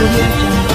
audio jungle.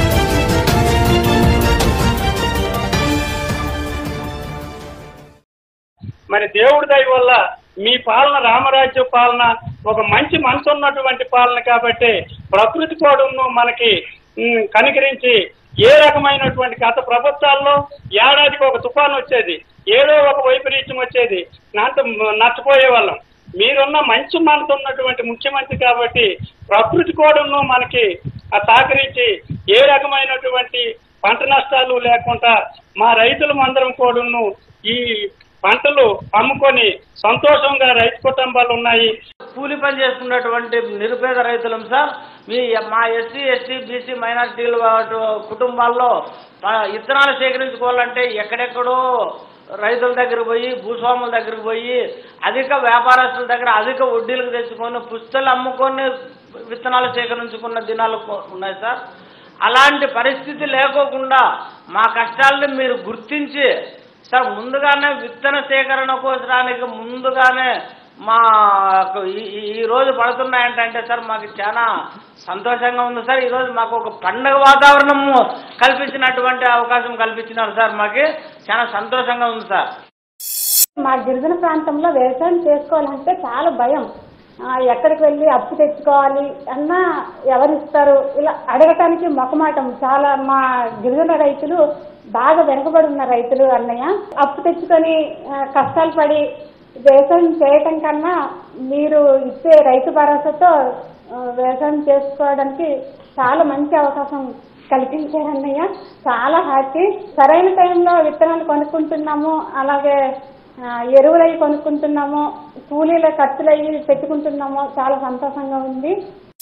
మరి దేవుడి దయ వల్ల మీ పాలన రామరాజ్య పాలన ఒక మంచి మనసు ఉన్నటువంటి పాలన కాబట్టి ప్రకృతి కూడాను మనకి ఉమ్, కనికరించి ఏ రకమైనటువంటి గత ప్రభుత్వాల్లో ఏడాదికి ఒక తుఫాను వచ్చేది ఏదో ఒక వైపరీత్యం వచ్చేది నాట నష్టపోయే వాళ్ళం మీరున్న మంచి మనసు ఉన్నటువంటి ముఖ్యమంత్రి కాబట్టి ప్రకృతి కూడాను మనకి ఆ సహకరించి ఏ రకమైనటువంటి పంట నష్టాలు లేకుండా మా రైతులు అందరం కూడాను ఈ పంటలు అమ్ముకొని సంతోషంగా రైతు కుటుంబాలు ఉన్నాయి కూలి పని చేసుకున్నటువంటి నిరుపేద రైతులం సార్ మీ మా ఎస్సీ ఎస్టీ బీసీ మైనారిటీల వాటి కుటుంబాల్లో ఆ, విత్తనాలు సేకరించుకోవాలంటే ఎక్కడెక్కడో రైతుల దగ్గరకు పోయి భూస్వాముల దగ్గరకు పోయి అధిక వ్యాపారస్తుల దగ్గర అధిక వడ్డీలకు తెచ్చుకొని పుస్తలు అమ్ముకొని విత్తనాలు సేకరించుకున్న దినాలు కొ- ఉన్నాయి సార్ అలాంటి పరిస్థితి లేకోకుండా మా కష్టాలను మీరు గుర్తించి సార్ ముందుగానే విత్తన సేకరణ కోసడానికి ముందుగానే మా ఈ- ఈ- ఈ రోజు పడుతున్నాయంటే సార్ మాకు చాలా సంతోషంగా ఉంది సార్ ఈ రోజు మాకు ఒక పండగ వాతావరణము కల్పించినటువంటి అవకాశం కల్పించినారు సార్ మాకు చాలా సంతోషంగా ఉంది సార్ మా గిరిజన ప్రాంతంలో వ్యవసాయం చేసుకోవాలంటే చాలా భయం ఆ, ఎక్కడికి వెళ్ళి అప్పు తెచ్చుకోవాలి అన్నా ఎవరిస్తారు ఇలా అడగటానికి మొకమాటం చాలా మా గిరిజన రైతులు బాగా వెనుకబడి ఉన్న రైతులు అన్నయ్య అప్పు తెచ్చుకొని ఆ, కష్టాలు పడి వ్యవసాయం చేయటం కన్నా మీరు ఇచ్చే రైతు భరోసాతో ఆ, వ్యవసాయం చేసుకోవడానికి చాలా మంచి అవకాశం కల్పించారు అన్నయ్య చాలా హ్యాపీ సరైన టైంలో విత్తనాలు కొనుక్కుంటున్నాము అలాగే ఆ, ఎరువులు అవి కొనుక్కుంటున్నాము కూలీల ఖర్చులు అవి పెట్టుకుంటున్నాము చాలా సంతోషంగా ఉంది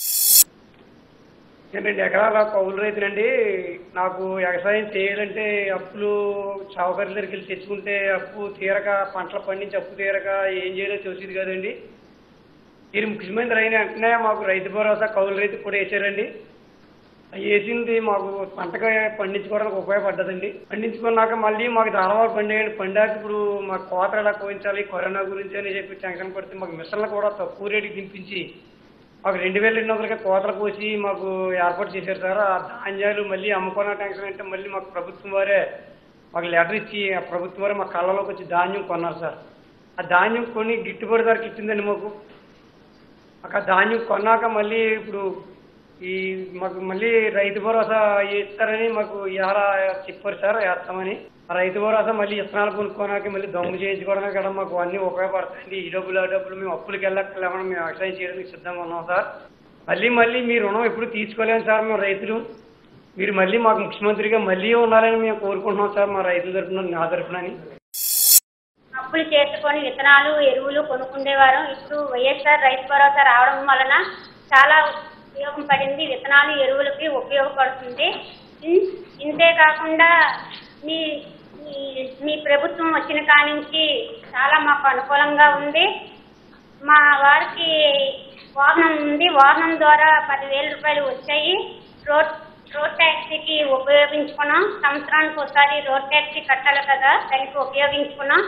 నేను రెండు ఎకరాల కౌలు రైతునండి నాకు వ్యవసాయం చేయాలంటే అప్పులు చౌకర్ల దగ్గరికి వెళ్ళి తెచ్చుకుంటే అప్పు తీరక పంటలు పండించి అప్పు తీరక ఏం చేయాలో తెలిసింది కదండి మీరు ముఖ్యమంత్రి అయిన వెంటనే మాకు రైతు భరోసా కౌలు రైతు కూడా వేసారండి అవి వేసింది మాకు పంటగా పండించుకోవడానికి ఉపయోగపడ్డదండి పండించుకున్నాక మళ్ళీ మాకు ధారావాలు పండేయండి పండాక ఇప్పుడు మాకు కోత ఎలా కోయించాలి కరోనా గురించి అని చెప్పి టెన్షన్ పడితే మాకు మిషన్లు కూడా తక్కువ రేటుకి దింపించి మాకు రెండు వేల రెండు వందలకి కోతలు కోసి మాకు ఏర్పాటు చేశారు సార్ ఆ ధాన్యాలు మళ్ళీ అమ్ముకున్న టెన్షన్ అంటే మళ్ళీ మాకు ప్రభుత్వం వారే మాకు లెటర్ ఇచ్చి ఆ ప్రభుత్వం వారే మా కళ్ళలోకి వచ్చి ధాన్యం కొన్నారు సార్ ఆ ధాన్యం కొని గిట్టుబాటు ధరకి ఇచ్చిందండి మాకు మాకు ఆ ధాన్యం కొన్నాక మళ్ళీ ఇప్పుడు ఈ మాకు మళ్ళీ రైతు భరోసా ఇస్తారని మాకు ఇలా చెప్పారు సార్ వేస్తామని ఆ రైతు భరోసా మళ్ళీ ఇత్తనాలు కొనుక్కోడానికి మళ్ళీ దమ్ము చేయించుకోవడానికి కూడా మాకు అన్ని ఉపయోగపడతాయండి ఈ డబ్బులు ఆ డబ్బులు మేము అప్పులకి వెళ్ళక లేకుండా మేము వ్యవసాయం చేయడానికి సిద్ధంగా ఉన్నాం సార్ మళ్ళీ మళ్ళీ మీ రుణం ఎప్పుడు తీసుకోలేము సార్ మేము రైతులు మీరు మళ్ళీ మాకు ముఖ్యమంత్రిగా మళ్ళీ ఉండాలని మేము కోరుకుంటున్నాం సార్ మా రైతుల తరఫున నా తరఫునని అప్పులు చేసుకొని విత్తనాలు ఎరువులు కొనుక్కుండేవారు ఇప్పుడు వైఎస్ఆర్ రైతు భరోసా రావడం వలన చాలా ఉపయోగం పడింది విత్తనాలు ఎరువులకి ఉపయోగపడుతుంది ఇన్- ఇంతే కాకుండా మీ మీ- మీ ప్రభుత్వం వచ్చిన కాడి నుంచి చాలా మాకు అనుకూలంగా ఉంది మా వారికి వాహనం ఉంది వాహనం ద్వారా పదివేల రూపాయలు వచ్చాయి రోడ్ రోడ్ ట్యాక్సీకి ఉపయోగించుకున్నాం సంవత్సరానికి ఒకసారి రోడ్ ట్యాక్సీ కట్టాలి కదా దానికి ఉపయోగించుకున్నాం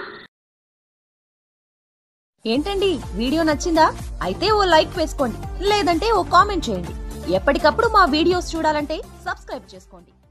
ఏంటండి వీడియో నచ్చిందా అయితే ఓ లైక్ వేసుకోండి లేదంటే ఓ కామెంట్ చేయండి ఎప్పటికప్పుడు మా వీడియోస్ చూడాలంటే సబ్స్క్రైబ్ చేసుకోండి